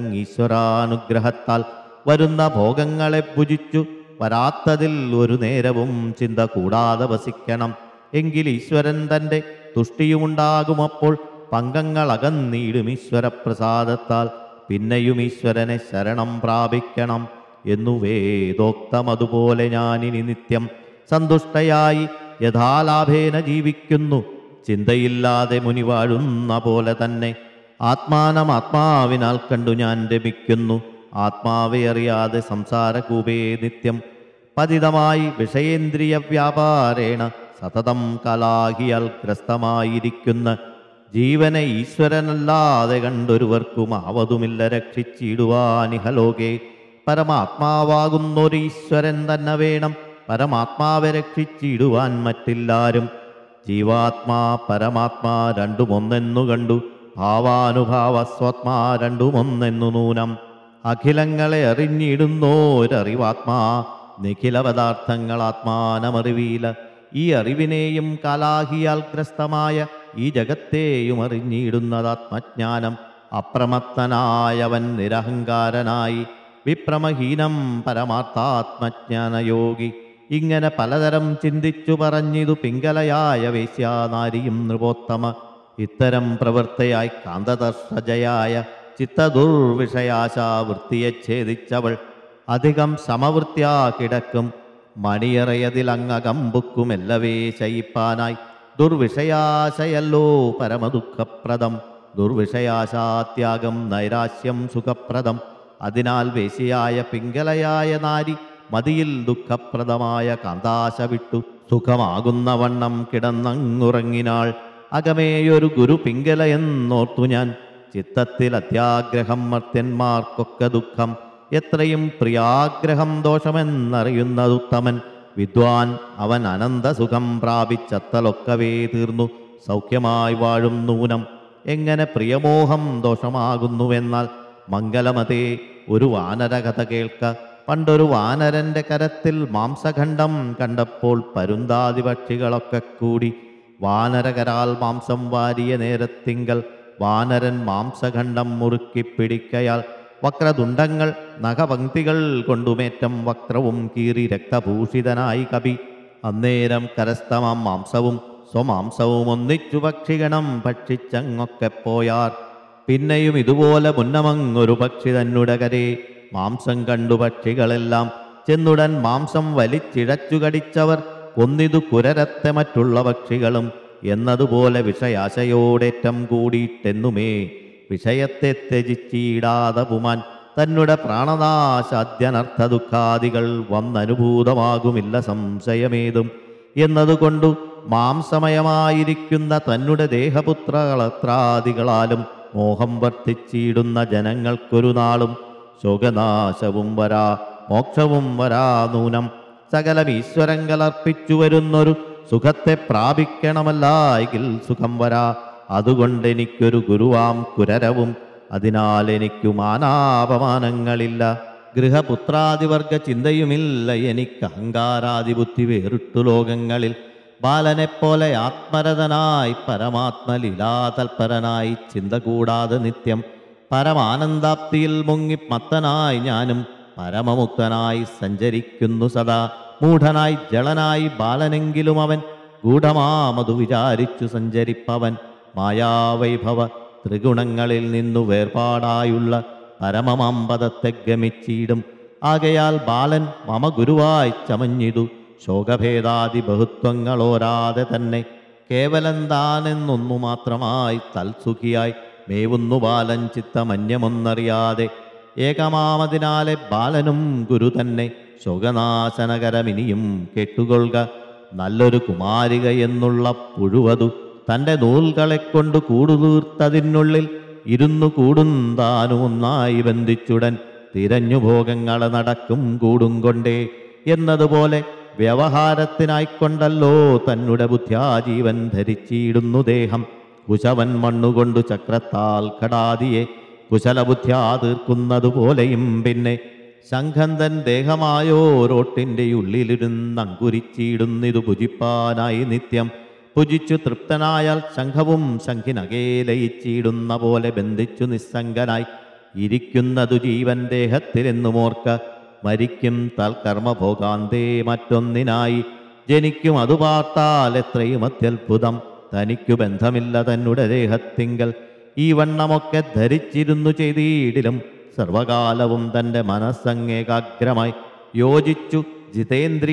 S1: വിട്ടങ്ങീശ്വരാനുഗ്രഹത്താൽ വരുന്ന ഭോഗങ്ങളെ ഭുജിച്ചു വരാത്തതിൽ ഒരു നേരവും ചിന്ത കൂടാതെ വസിക്കണം എങ്കിൽ ഈശ്വരൻ തൻ്റെ തുഷ്ടിയുമുണ്ടാകുമപ്പോൾ പങ്കങ്ങൾ അകന്നീടും ഈശ്വരപ്രസാദത്താൽ പിന്നെയും ഈശ്വരനെ ശരണം പ്രാപിക്കണം എന്നു വേദോക്തം അതുപോലെ ഞാനിനി നിത്യം സന്തുഷ്ടയായി യഥാലാഭേന ജീവിക്കുന്നു ചിന്തയില്ലാതെ മുനി വാഴുന്ന പോലെ തന്നെ ആത്മാനം ആത്മാവിനാൽ കണ്ടു ഞാൻ രമിക്കുന്നു ആത്മാവെ അറിയാതെ സംസാരകൂപേ നിത്യം പതിതമായി വിഷയേന്ദ്രിയ വ്യാപാരേണ സതതം കലാഹിയാൽ ഗ്രസ്തമായിരിക്കുന്ന ജീവനെ ഈശ്വരനല്ലാതെ കണ്ടൊരുവർക്കും ആവതുമില്ല രക്ഷിച്ചിടുവാനിഹലോകെ പരമാത്മാവാകുന്നൊരു ഈശ്വരൻ തന്നെ വേണം പരമാത്മാവെ രക്ഷിച്ചിടുവാൻ മറ്റില്ലാരും ജീവാത്മാ പരമാത്മാ രണ്ടുമൊന്നെന്നു കണ്ടു ഭാവാനുഭാവ സ്വത്മാ രണ്ടുമൊന്നെന്നു നൂനം അഖിലങ്ങളെ അറിഞ്ഞിടുന്നോരറിവാത്മാ നിഖില പദാർത്ഥങ്ങൾ ആത്മാനമറിവീല ഈ അറിവിനെയും കാലാഹിയാൽ ഗ്രസ്തമായ ഈ ജഗത്തെയും അറിഞ്ഞിടുന്നതാത്മജ്ഞാനം അപ്രമത്തനായവൻ നിരഹങ്കാരനായി വിപ്രമഹീനം പരമാർത്ഥാത്മജ്ഞാനയോഗി ഇങ്ങനെ പലതരം ചിന്തിച്ചു പറഞ്ഞിതു പിങ്കലയായ വേശ്യാനാരിയും നൃപോത്തമ ഇത്തരം പ്രവൃത്തിയായി കാന്തദർശജയായ ചിത്തദുർവിഷയാശാവൃത്തിയെ ഛേദിച്ചവൾ അധികം സമവൃത്യാ കിടക്കും മണിയറയതിലങ്ങകമ്പുക്കുമെല്ലവേ ശയിപ്പാനായി ദുർവിഷയാശയല്ലോ പരമദുഃഖപ്രദം ദുർവിഷയാശാത്യാഗം നൈരാശ്യം സുഖപ്രദം അതിനാൽ വേശിയായ പിങ്കലയായ നാരി മതിയിൽ ദുഃഖപ്രദമായ കാന്താശ വിട്ടു സുഖമാകുന്ന വണ്ണം കിടന്നങ്ങുറങ്ങിനാൾ അകമേയൊരു ഗുരു പിങ്കല എന്നോർത്തു ഞാൻ ചിത്തത്തിൽ അത്യാഗ്രഹം മർത്യന്മാർക്കൊക്കെ ദുഃഖം എത്രയും പ്രിയാഗ്രഹം ദോഷമെന്നറിയുന്നതുത്തമൻ വിദ്വാൻ അവൻ അനന്തസുഖം പ്രാപിച്ചത്തലൊക്കവേ തീർന്നു സൗഖ്യമായി വാഴും നൂനം എങ്ങനെ പ്രിയമോഹം ദോഷമാകുന്നുവെന്നാൽ മംഗലമതേ ഒരു വാനരകഥ കേൾക്ക പണ്ടൊരു വാനരന്റെ കരത്തിൽ മാംസഖണ്ഡം കണ്ടപ്പോൾ പരുന്താതി പക്ഷികളൊക്കെ കൂടി വാനരകരാൽ മാംസം വാരിയ നേരത്തിങ്കൽ വാനരൻ മാംസഖണ്ഡം മുറുക്കി പിടിക്കയാൽ വക്രതുണ്ടങ്ങൾ നഖപങ്ക്തികൾ കൊണ്ടുമേറ്റം വക്രവും കീറി രക്തഭൂഷിതനായി കവി അന്നേരം കരസ്ഥമാം മാംസവും സ്വമാംസവും ഒന്നിച്ചു ഭക്ഷിക്കണം ഭക്ഷിച്ചങ്ങൊക്കെ പോയാർ പിന്നെയും ഇതുപോലെ മുന്നമങ്ങൊരു പക്ഷി തന്നുടെ കരേ മാംസം കണ്ടു പക്ഷികളെല്ലാം ചെന്നുടൻ മാംസം വലിച്ചിഴച്ചു കടിച്ചവർ കൊന്നിതു കുരരത്തെ മറ്റുള്ള പക്ഷികളും എന്നതുപോലെ വിഷയാശയോടേറ്റം കൂടിയിട്ടെന്നുമേ വിഷയത്തെ ത്യജിച്ചിടാതെ പുമാൻ തന്നുടെ പ്രാണനാശാദ്യനർത്ഥ ദുഃഖാദികൾ വന്നനുഭൂതമാകുമില്ല സംശയമേതും എന്നതുകൊണ്ടു മാംസമയമായിരിക്കുന്ന തന്നുടെ ദേഹപുത്രകളത്രാദികളാലും മോഹം വർദ്ധിച്ചിടുന്ന ജനങ്ങൾക്കൊരു നാളും ശോകനാശവും വരാ മോക്ഷവും വരാ നൂനം സകലം ഈശ്വരൻ കലർപ്പിച്ചു വരുന്നൊരു സുഖത്തെ പ്രാപിക്കണമല്ലായെങ്കിൽ സുഖം വരാ അതുകൊണ്ട് എനിക്കൊരു ഗുരുവാം കുരരവും അതിനാൽ എനിക്കു മാനാപമാനങ്ങളില്ല ഗൃഹപുത്രാദിവർഗ ചിന്തയുമില്ല എനിക്ക് അഹങ്കാരാദി ബുദ്ധി വേറിട്ടു ലോകങ്ങളിൽ ബാലനെപ്പോലെ ആത്മരതനായി പരമാത്മലീലാതൽപരനായി ചിന്ത കൂടാതെ നിത്യം പരമാനന്ദാപ്തിയിൽ മുങ്ങി മത്തനായി ഞാനും പരമമുക്തനായി സഞ്ചരിക്കുന്നു സദാ മൂഢനായി ജളനായി ബാലനെങ്കിലും അവൻ ഗൂഢമാമതു വിചാരിച്ചു സഞ്ചരിപ്പവൻ മായാവൈഭവ ത്രിഗുണങ്ങളിൽ നിന്നു വേർപാടായുള്ള പരമമമ്പദത്തെ ഗമിച്ചിടും ആകയാൽ ബാലൻ മമ ഗുരുവായി ചമഞ്ഞിതു ശോകഭേദാദി ബഹുത്വങ്ങളോരാതെ തന്നെ കേവലം താനെന്നൊന്നു മാത്രമായി തൽസുഖിയായി മേവുന്നു ബാലൻ ചിത്തമന്യമൊന്നറിയാതെ ഏകമാമതിനാലെ ബാലനും ഗുരു തന്നെ ശോകനാശനകരമിനിയും കേട്ടുകൊള്ളുക നല്ലൊരു കുമാരിക എന്നുള്ള പുഴുവതു തൻ്റെ നൂൽകളെ കൊണ്ട് കൂടുതീർത്തതിനുള്ളിൽ ഇരുന്നു കൂടുന്താനും ഒന്നായി ബന്ധിച്ചുടൻ തിരഞ്ഞു ഭോഗങ്ങളെ നടക്കും കൂടും കൊണ്ടേ എന്നതുപോലെ വ്യവഹാരത്തിനായിക്കൊണ്ടല്ലോ തന്നെ ബുദ്ധ്യാജീവൻ ധരിച്ചിടുന്നു ദേഹം കുശവൻ മണ്ണുകൊണ്ടു ചക്രത്താൽ കടാതിയെ കുശലബുദ്ധ്യാ തീർക്കുന്നതുപോലെയും പിന്നെ ശംഖന്തൻ ദേഹമായോരോട്ടിൻ്റെ ഉള്ളിലിരുന്നങ്കുരിച്ചിടുന്നിതു ഭുജിപ്പാനായി നിത്യം ഭുജിച്ചു തൃപ്തനായാൽ ശംഖവും ശംഖിനകേ ലയിച്ചിടുന്ന പോലെ ബന്ധിച്ചു നിസ്സംഗനായി ഇരിക്കുന്നതു ജീവൻ ദേഹത്തിലെന്നുമോർക്ക മരിക്കും തൽക്കർമ്മഭോഗാന്തേ മറ്റൊന്നിനായി ജനിക്കും അതു പാർത്താൽ എത്രയും അത്യത്ഭുതം തനിക്കു ബന്ധമില്ല തന്നെ ദേഹത്തിങ്കൽ ഈ വണ്ണമൊക്കെ ധരിച്ചിരുന്നു ചെയ്തിടിലും സർവകാലവും തൻ്റെ മനസ്സങ്ങേകാഗ്രമായി യോജിച്ചു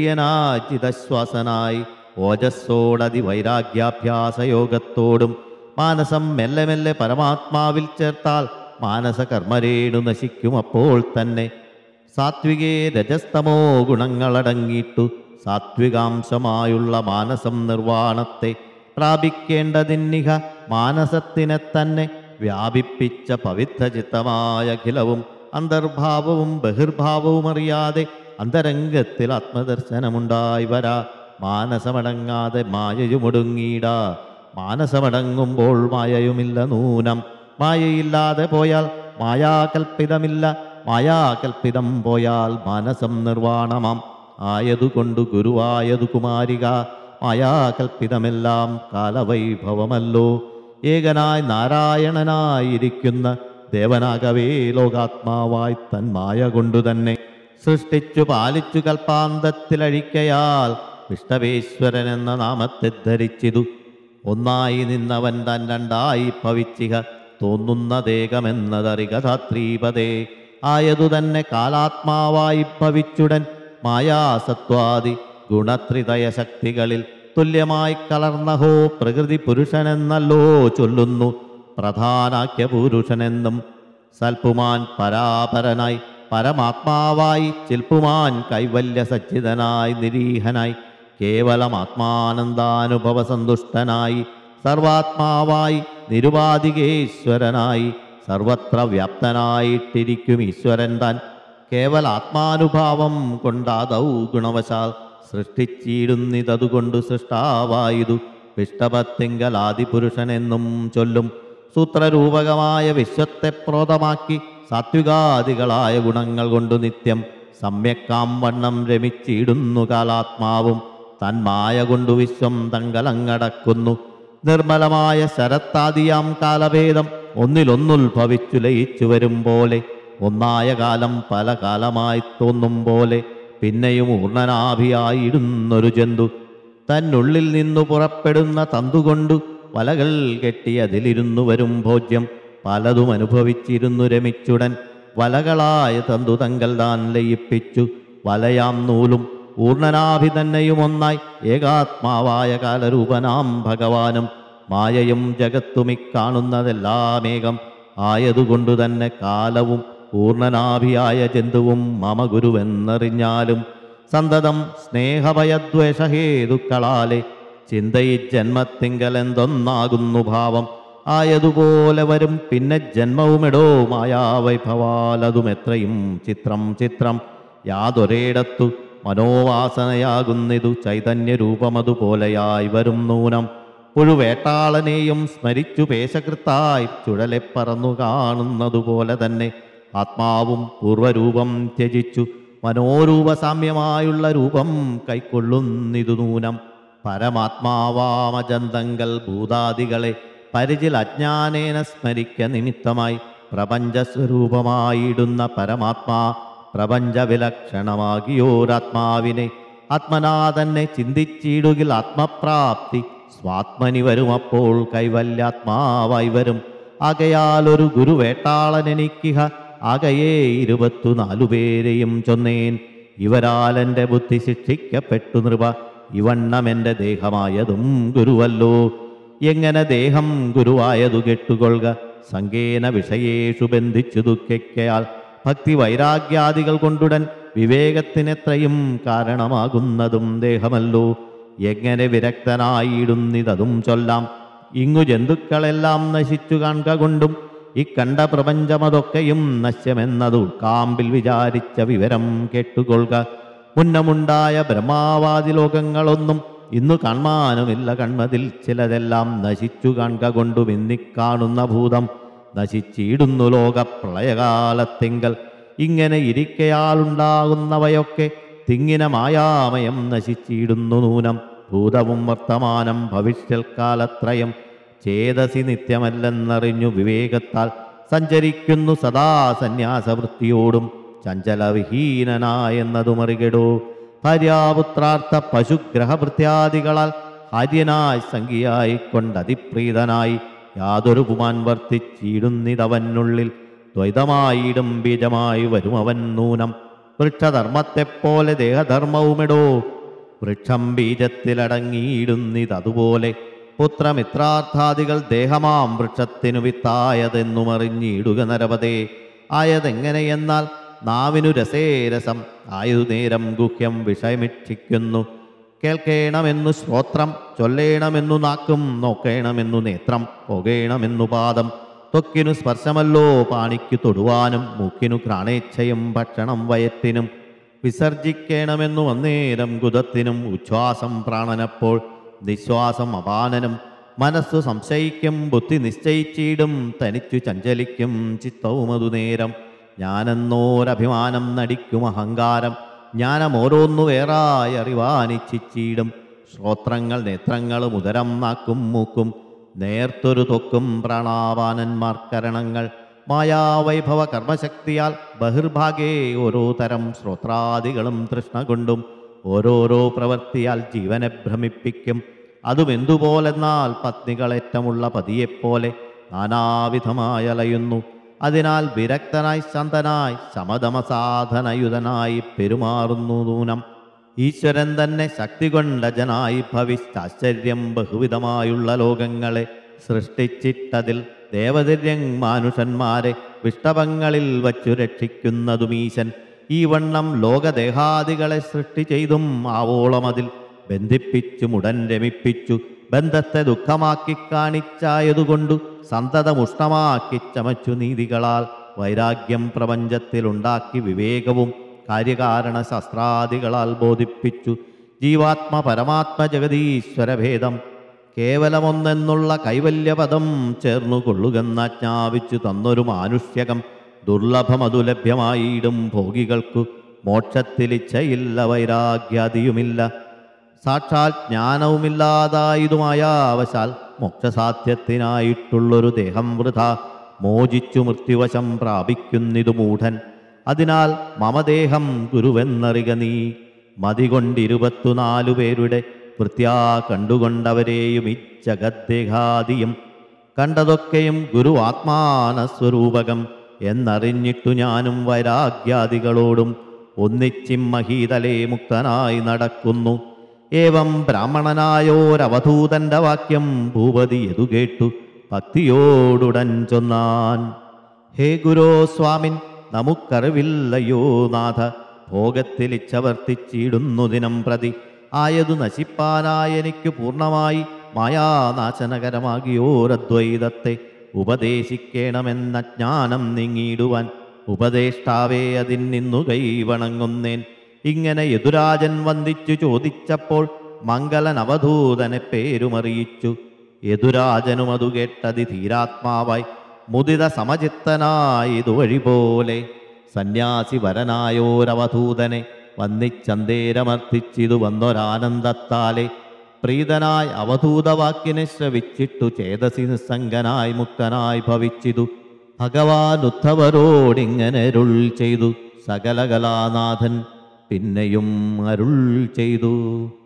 S1: ജിതേന്ദ്രിയനായി ചിതശ്വാസനായി ഓജസ്സോടതി വൈരാഗ്യാഭ്യാസയോഗത്തോടും മാനസം മെല്ലെ മെല്ലെ പരമാത്മാവിൽ ചേർത്താൽ മാനസ കർമ്മരേണു നശിക്കും അപ്പോൾ തന്നെ സാത്വികേ രജസ്തമോ ഗുണങ്ങളടങ്ങിയിട്ടു സാത്വികാംശമായുള്ള മാനസം നിർവാണത്തെ പ്രാപിക്കേണ്ടതിന്നിഹ മാനസത്തിനെ തന്നെ വ്യാപിപ്പിച്ച പവിത്രചിത്തമായ അഖിലവും അന്തർഭാവവും ബഹിർഭാവവും അറിയാതെ അന്തരംഗത്തിൽ ആത്മദർശനമുണ്ടായി വരാ മാനസമടങ്ങാതെ മായയുമൊടുങ്ങിയിടാ മാനസമടങ്ങുമ്പോൾ മായയുമില്ല നൂനം മായയില്ലാതെ പോയാൽ മായാകൽപ്പിതമില്ല മായാകൽപ്പിതം പോയാൽ മാനസം നിർവാണമാം ആയതുകൊണ്ടു ഗുരുവായതു കുമാരിക മായാകൽപ്പിതമെല്ലാം കാലവൈഭവമല്ലോ ഏകനായി നാരായണനായിരിക്കുന്ന ദേവനാകവേ ലോകാത്മാവായി തൻ മായ കൊണ്ടു തന്നെ സൃഷ്ടിച്ചു പാലിച്ചു കൽപ്പാന്തത്തിലഴിക്കയാൽ വിഷ്ണവേശ്വരൻ എന്ന നാമത്തെ ധരിച്ചിതു ഒന്നായി നിന്നവൻ താൻ രണ്ടായി ഭവിച്ചിഹ തോന്നുന്നതേകമെന്നതറിക ധാത്രീപതേ ആയതു തന്നെ കാലാത്മാവായി ഭവിച്ചുടൻ മായാസത്വാദി ഗുണത്രിതയ ശക്തികളിൽ തുല്യമായി കലർന്നഹോ പ്രകൃതി പുരുഷനെന്നല്ലോ ചൊല്ലുന്നു പ്രധാനാഖ്യ പുരുഷനെന്നും സൽപുമാൻ പരാപരനായി പരമാത്മാവായി ചിൽപ്പുമാൻ കൈവല്യ സച്ചിതനായി നിരീഹനായി കേവലം ആത്മാനന്ദാനുഭവ സന്തുഷ്ടനായി സർവാത്മാവായി നിരുപാധികേശ്വരനായി സർവത്ര വ്യാപ്തനായിട്ടിരിക്കും ഈശ്വരൻ താൻ കേവല ആത്മാനുഭാവം കൊണ്ടാദൗ ഗുണവശാൽ സൃഷ്ടിച്ചിടുന്നിതതുകൊണ്ട് സൃഷ്ടാവായതു വിഷ്ടപത്തിങ്കൽ ആദിപുരുഷനെന്നും ചൊല്ലും സൂത്രരൂപകമായ വിശ്വത്തെ പ്രോതമാക്കി സാത്വികാദികളായ ഗുണങ്ങൾ കൊണ്ടു നിത്യം സമ്യക്കാം വണ്ണം രമിച്ചിടുന്നു കാലാത്മാവും തന്മായ കൊണ്ടു വിശ്വം തങ്കലങ്ങടക്കുന്നു നിർമ്മലമായ ശരത്താദിയാം കാലഭേദം ഒന്നിലൊന്നുത്ഭവിച്ചു ലയിച്ചു വരും പോലെ ഒന്നായ കാലം പല കാലമായി തോന്നും പോലെ പിന്നെയും ഊർണനാഭിയായിടുന്നൊരു ജന്തു തന്നുള്ളിൽ നിന്നു പുറപ്പെടുന്ന തന്തുകൊണ്ടു വലകൾ കെട്ടി അതിലിരുന്നു വരും ഭോജ്യം പലതും അനുഭവിച്ചിരുന്നു രമിച്ചുടൻ വലകളായ തന്തു തങ്കൽ താൻ ലയിപ്പിച്ചു വലയാം നൂലും ഊർണനാഭി തന്നെയും ഒന്നായി ഏകാത്മാവായ കാലരൂപനാം ഭഗവാനും മായയും ജഗത്തുമിക്കാണുന്നതെല്ലാമേകം ആയതുകൊണ്ടു തന്നെ കാലവും പൂർണ്ണനാഭിയായ ജന്തുവും മമ ഗുരുവെന്നറിഞ്ഞാലും സന്തതം സ്നേഹഭയദ്വേഷഹേതുക്കളാലെ ചിന്തയി ജന്മത്തിങ്കലെന്തൊന്നാകുന്നു ഭാവം ആയതുപോലെ വരും പിന്നെ ജന്മവുമെടോ മായാവൈഭവാലതും എത്രയും ചിത്രം ചിത്രം യാതൊരേടത്തു മനോവാസനയാകുന്നിതു ചൈതന്യരൂപമതുപോലെയായി വരും നൂനം പുഴുവേട്ടാളനെയും സ്മരിച്ചു പേശകൃത്തായി ചുഴലെ പറന്നു കാണുന്നതുപോലെ തന്നെ ആത്മാവും പൂർവരൂപം ത്യജിച്ചു മനോരൂപസാമ്യമായുള്ള രൂപം കൈക്കൊള്ളുന്നിതു നൂനം പരമാത്മാവാമജന്തങ്കൽ ഭൂതാദികളെ പരിചിൽ അജ്ഞാനേന സ്മരിക്ക നിമിത്തമായി പ്രപഞ്ചസ്വരൂപമായിടുന്ന പരമാത്മാ പ്രപഞ്ചവിലക്ഷണമാകിയോരാത്മാവിനെ ആത്മനാ തന്നെ ചിന്തിച്ചിടുകിൽ ആത്മപ്രാപ്തി സ്വാത്മനി വരുമപ്പോൾ കൈവല്യാത്മാവായി വരും ആകയാൽ ഒരു ഗുരുവേട്ടാളനെനിക്കിഹ ആകയെ ഇരുപത്തു നാലുപേരെയും ചൊന്നേൻ ഇവരാൽ എൻ്റെ ബുദ്ധി ശിക്ഷിക്കപ്പെട്ടു നൃപ ഇവണ്ണം എൻ്റെ ദേഹമായതും ഗുരുവല്ലോ എങ്ങനെ ദേഹം ഗുരുവായതു കെട്ടുകൊള്ളുക സങ്കേന വിഷയേഷു ബന്ധിച്ചു ദുഃഖിക്കയാൽ ഭക്തി വൈരാഗ്യാദികൾ കൊണ്ടുടൻ വിവേകത്തിനെത്രയും കാരണമാകുന്നതും ദേഹമല്ലോ എങ്ങനെ വിരക്തനായിടുന്നിതതും ചൊല്ലാം ഇങ്ങു ജന്തുക്കളെല്ലാം നശിച്ചു കാണുക കൊണ്ടും ഇക്കണ്ട പ്രപഞ്ചമതൊക്കെയും നശ്യമെന്നതു കാമ്പിൽ വിചാരിച്ച വിവരം കേട്ടുകൊള്ളുക മുന്നമുണ്ടായ ബ്രഹ്മാവാദി ലോകങ്ങളൊന്നും ഇന്നു കാണാനുമില്ല കൺമതിൽ ചിലതെല്ലാം നശിച്ചു കാണുക കൊണ്ടും ഇന്നിക്കാണുന്ന ഭൂതം നശിച്ചിടുന്നു ലോകപ്രളയകാലത്തിങ്കൽ ഇങ്ങനെ ഇരിക്കയാലുണ്ടാകുന്നവയൊക്കെ തിങ്ങിന മായാമയം നശിച്ചിടുന്നു നൂനം ഭൂതവും വർത്തമാനം ഭവിഷ്യൽക്കാലത്രയം ചേതസി നിത്യമല്ലെന്നറിഞ്ഞു വിവേകത്താൽ സഞ്ചരിക്കുന്നു സദാ സന്യാസവൃത്തിയോടും ചഞ്ചലവിഹീനനായെന്നതുമറികടോ ഭാര്യാപുത്രാർത്ഥ പശുഗ്രഹഭൃത്യാദികളാൽ ഹാര്യനായി സംഖ്യയായി കൊണ്ടതിപ്രീതനായി യാതൊരു പുമാൻ വർത്തിച്ചിടുന്നിതവനുള്ളിൽ ദ്വൈതമായിടും ബീജമായി വരും അവൻ നൂനം വൃക്ഷധർമ്മത്തെപ്പോലെ ദേഹധർമ്മവുമിടോ വൃക്ഷം ബീജത്തിലടങ്ങിയിടുന്നിതതുപോലെ പുത്രമിത്രാർത്ഥാദികൾ ദേഹമാം വൃക്ഷത്തിനു വിത്തായതെന്നുമറിഞ്ഞിടുക നരപതേ ആയതെങ്ങനെയെന്നാൽ നാവിനു രസേരസം ആയതു നേരം ഗുഹ്യം വിഷയമിക്ഷിക്കുന്നു കേൾക്കേണമെന്നു ശ്രോത്രം ചൊല്ലേണമെന്നു നാക്കും നോക്കേണമെന്നു നേത്രം പോകേണമെന്നു പാദം ത്വക്കിനു സ്പർശമല്ലോ പാണിക്കു തൊടുവാനും മൂക്കിനു ഘ്രാണേച്ഛയും ഭക്ഷണം വയറ്റിനും വിസർജിക്കണമെന്നു അന്നേരം കുതത്തിനും ഉച്ഛ്വാസം പ്രാണനപ്പോൾ നിശ്വാസം അപാനനം മനസ്സു സംശയിക്കും ബുദ്ധി നിശ്ചയിച്ചിടും തനിച്ചു ചഞ്ചലിക്കും ചിത്തവും അതു നേരം ഞാനെന്നോരഭിമാനം നടിക്കും അഹങ്കാരം ജ്ഞാനം ഓരോന്നു വേറായി അറിവാനിച്ചിച്ചിടും ശ്രോത്രങ്ങൾ നേത്രങ്ങളും ഉദരം നാക്കും മൂക്കും നേർത്തൊരു തൊക്കും പ്രാണാപാനന്മാർക്കരണങ്ങൾ മായാവൈഭവ കർമ്മശക്തിയാൽ ബഹിർഭാഗേ ഓരോ തരം ശ്രോത്രാദികളും തൃഷ്ണ കൊണ്ടും ഓരോരോ പ്രവൃത്തിയാൽ ജീവനെ ഭ്രമിപ്പിക്കും അതും എന്തുപോലെന്നാൽ പത്നികളേറ്റമുള്ള പതിയെപ്പോലെ നാനാവിധമായി അലയുന്നു അതിനാൽ വിരക്തനായി ശാന്തനായി ശമതമസാധനയുതനായി പെരുമാറുന്നു നൂനം ഈശ്വരൻ തന്നെ ശക്തി കൊണ്ടജനായി ഭവിച്ചാശ്ചര്യം ബഹുവിധമായുള്ള ലോകങ്ങളെ സൃഷ്ടിച്ചിട്ടതിൽ ദേവതിര്യൻ മാനുഷന്മാരെ വിഷ്ടപങ്ങളിൽ വച്ചു രക്ഷിക്കുന്നതുമീശൻ ഈ വണ്ണം ലോകദേഹാദികളെ സൃഷ്ടി ചെയ്തും ആവോളം അതിൽ ബന്ധിപ്പിച്ചും ഉടൻ രമിപ്പിച്ചു ബന്ധത്തെ ദുഃഖമാക്കി കാണിച്ചായതുകൊണ്ടു സന്തതമുഷ്ണമാക്കി ചമച്ചു നീതികളാൽ വൈരാഗ്യം പ്രപഞ്ചത്തിലുണ്ടാക്കി വിവേകവും കാര്യകാരണ ശാസ്ത്രാദികളാൽ ബോധിപ്പിച്ചു ജീവാത്മ പരമാത്മ ജഗതീശ്വരഭേദം കേവലമൊന്നെന്നുള്ള കൈവല്യപദം ചേർന്നു കൊള്ളുകെന്നാജ്ഞാപിച്ചു തന്നൊരു മാനുഷ്യകം ദുർലഭമതു ലഭ്യമായിടും ഭോഗികൾക്കു മോക്ഷത്തിലിച്ഛയില്ല വൈരാഗ്യാദിയുമില്ല സാക്ഷാൽ ജ്ഞാനവുമില്ലാതായതുമായാവശാൽ മോക്ഷസാധ്യത്തിനായിട്ടുള്ളൊരു ദേഹം വൃഥ മോചിച്ചു മൃത്യുവശം പ്രാപിക്കുന്നിതു മൂഢൻ അതിനാൽ മമദേഹം ഗുരുവെന്നറിക നീ മതികൊണ്ടിരുപത്തുനാലു പേരുടെ വൃത്യാ കണ്ടുകൊണ്ടവരെയും ഈ ജഗദ്ദേഹാദിയും കണ്ടതൊക്കെയും ഗുരു ആത്മാനസ്വരൂപകം എന്നറിഞ്ഞിട്ടു ഞാനും വൈരാഗ്യാദികളോടും ഒന്നിച്ചിം മഹീതലേ മുക്തനായി നടക്കുന്നു ഏവം ബ്രാഹ്മണനായോരവധൂതന്റെ വാക്യം ഭൂപതി എതു കേട്ടു ഭക്തിയോടുടൻ ചൊന്നാൻ ഹേ ഗുരോ സ്വാമിൻ നമുക്കറിവില്ലയോ നാഥ ഭോഗത്തിലിച്ഛവർത്തിച്ചിടുന്നു ദിനം പ്രതി ആയതു നശിപ്പാനായെനിക്ക് പൂർണ്ണമായി മായാനാശനകരമാകിയോരദ്വൈതത്തെ ഉപദേശിക്കണമെന്ന ജ്ഞാനം നീങ്ങിയിടുവാൻ ഉപദേഷ്ടാവേ അതിൽ നിന്നു കൈവണങ്ങുന്നേൻ ഇങ്ങനെ യദുരാജൻ വന്ദിച്ചു ചോദിച്ചപ്പോൾ മംഗലൻ അവധൂതനെ പേരുമറിയിച്ചു യദുരാജനും അതു കേട്ടതി ധീരാത്മാവായി മുദിത സമചിത്തനായി ഇതുവഴി പോലെ സന്യാസി വരനായോരവധൂതനെ വന്നിച്ചന്തേരമർത്തിച്ചിതു വന്നൊരാനന്ദത്താലെ പ്രീതനായി അവധൂതവാക്കിനെ ശ്രവിച്ചിട്ടു ചേതസി നിസ്സംഗനായി മുക്തനായി ഭവിച്ചിതു ഭഗവാൻ ഉദ്ധവരോടിങ്ങനെ അരുൾ ചെയ്തു സകലകലാനാഥൻ പിന്നെയും അരുൾ ചെയ്തു